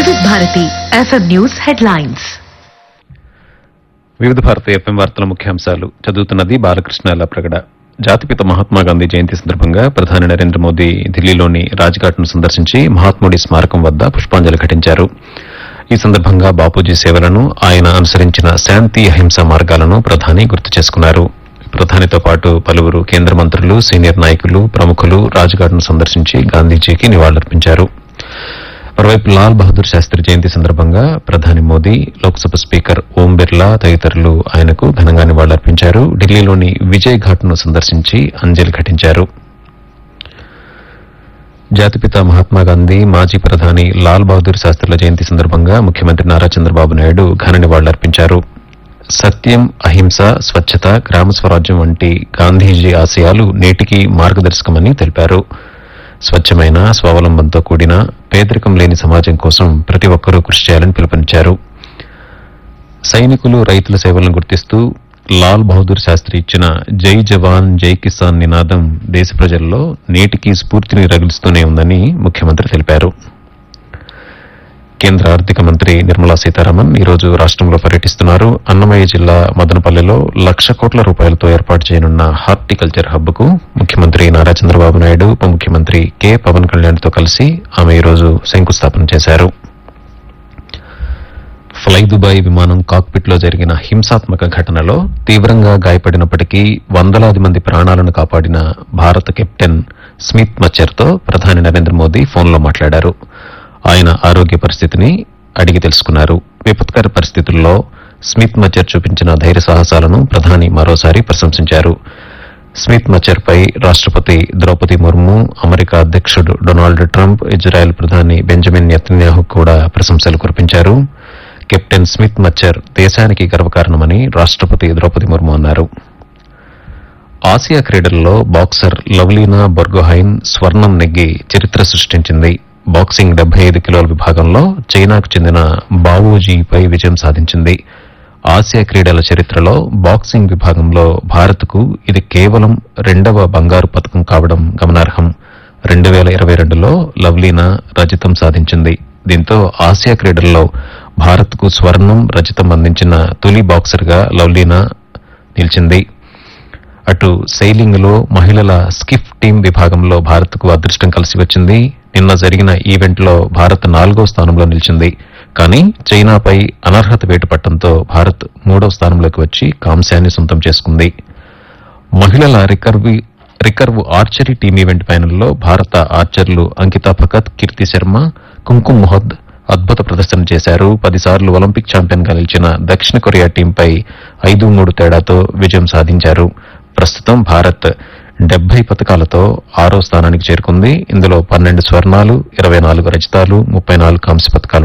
వివిధ Bharati FM news headlines వివిధ భారత ఎఫ్ఎం వార్తల ముఖ్యాంశాలు చదువుతున్నది బాలకృష్ణ ప్రగడ జాతిపిత మహాత్మా గాంధీ జయంతి సందర్భంగా ప్రధాని నరేంద్ర మోదీ ఢిల్లీలోని రాజ్ఘాట్ను సందర్శించి మహాత్ముడి స్మారకం వద్ద పుష్పాంజలి ఘటించారు ఈ సందర్భంగా బాపూజీ సేవలను ఆయన అనుసరించిన శాంతి అహింస మార్గాలను ప్రధాని గుర్తు చేసుకున్నారు ప్రధానితో పాటు పలువురు కేంద్ర మంత్రులు సీనియర్ నాయకులు ప్రముఖులు రాజ్ఘాట్ను సందర్శించి గాంధీజీకి నివాళులర్పించారు మరోవైపు లాల్ బహదూర్ శాస్త్రి జయంతి సందర్భంగా ప్రధాని మోదీ లోక్సభ స్పీకర్ ఓం బిర్లా తదితరులు ఆయనకు ఘనంగా నివాళులర్పించారు ఢిల్లీలోని విజయ్ ఘాట్ను సందర్శించి అంజలి ఘటించారు జాతిపిత మహాత్మా గాంధీ మాజీ ప్రధాని లాల్ బహదూర్ శాస్త్రుల జయంతి సందర్భంగా ముఖ్యమంత్రి నారా చంద్రబాబు నాయుడు ఘన నివాళులర్పించారు సత్యం అహింస స్వచ్ఛత గ్రామ స్వరాజ్యం వంటి గాంధీజీ ఆశయాలు నేటికి మార్గదర్శకమని తెలిపారు స్వచ్ఛమైన స్వావలంబనతో కూడిన పేదరికం లేని సమాజం కోసం ప్రతి ఒక్కరూ కృషి చేయాలని పిలుపునిచ్చారు సైనికులు రైతుల సేవలను గుర్తిస్తూ లాల్ బహదూర్ శాస్త్రి ఇచ్చిన జై జవాన్ జై కిసాన్ నినాదం దేశ ప్రజల్లో నేటికి స్ఫూర్తిని రగిలిస్తూనే ఉందని ముఖ్యమంత్రి తెలిపారు కేంద్ర ఆర్థిక మంత్రి నిర్మలా సీతారామన్ ఈరోజు రాష్ట్రంలో పర్యటిస్తున్నారు అన్నమయ్య జిల్లా మదనపల్లెలో లక్ష కోట్ల రూపాయలతో ఏర్పాటు చేయనున్న హార్టికల్చర్ హబ్ కు ముఖ్యమంత్రి నారా చంద్రబాబు నాయుడు ఉప ముఖ్యమంత్రి కె పవన్ కళ్యాణ్ తో కలిసి ఆమె ఈరోజు శంకుస్థాపన చేశారు ఫ్లై దుబాయ్ విమానం కాక్పిట్ లో జరిగిన హింసాత్మక ఘటనలో తీవ్రంగా గాయపడినప్పటికీ వందలాది మంది ప్రాణాలను కాపాడిన భారత కెప్టెన్ స్మిత్ మచ్చర్తో ప్రధాని నరేంద్ర మోదీ ఫోన్లో మాట్లాడారు ఆయన ఆరోగ్య పరిస్థితిని అడిగి తెలుసుకున్నారు విపత్కర పరిస్థితుల్లో స్మిత్ మచ్చర్ చూపించిన ధైర్య సాహసాలను ప్రధాని మరోసారి ప్రశంసించారు స్మిత్ మచ్చర్ పై రాష్ట్రపతి ద్రౌపది ముర్ము అమెరికా అధ్యక్షుడు డొనాల్డ్ ట్రంప్ ఇజ్రాయెల్ ప్రధాని బెంజమిన్ నెతన్యాహు కూడా ప్రశంసలు కురిపించారు కెప్టెన్ స్మిత్ మచ్చర్ దేశానికి గర్వకారణమని రాష్ట్రపతి ద్రౌపది ముర్ము అన్నారు ఆసియా క్రీడల్లో బాక్సర్ లవ్లీనా బొర్గోహైన్ స్వర్ణం నెగ్గి చరిత్ర సృష్టించింది బాక్సింగ్ డెబ్బై ఐదు కిలోల విభాగంలో చైనాకు చెందిన బావూజీపై విజయం సాధించింది ఆసియా క్రీడల చరిత్రలో బాక్సింగ్ విభాగంలో భారత్కు ఇది కేవలం రెండవ బంగారు పథకం కావడం గమనార్హం రెండు వేల ఇరవై రెండులో లవ్లీనా రజతం సాధించింది దీంతో ఆసియా క్రీడల్లో భారత్కు స్వర్ణం రజతం అందించిన తొలి బాక్సర్గా లవ్లీనా నిలిచింది అటు సైలింగ్ లో మహిళల స్కిఫ్ టీం విభాగంలో భారత్ కు అదృష్టం కలిసి వచ్చింది నిన్న జరిగిన ఈవెంట్ లో భారత్ నాలుగో స్థానంలో నిలిచింది కానీ చైనాపై అనర్హత వేటు పట్టడంతో భారత్ మూడో స్థానంలోకి వచ్చి కాంస్యాన్ని సొంతం చేసుకుంది మహిళల recurve recurve archery team event ఫైనల్లో భారత ఆర్చర్లు అంకితా భగత్ కీర్తి శర్మ కుంకుమ్ మొహద్ అద్భుత ప్రదర్శన చేశారు పదిసార్లు ఒలింపిక్ ఛాంపియన్ గా నిలిచిన దక్షిణ కొరియా టీంపై ఐదు మూడు తేడాతో విజయం సాధించారు ప్రస్తుతం భారత్ డెబ్బై పథకాలతో ఆరో స్థానానికి చేరుకుంది ఇందులో పన్నెండు స్వర్ణాలు ఇరవై నాలుగు రజతాలు ముప్పై నాలుగు కాంస్య పథకాలు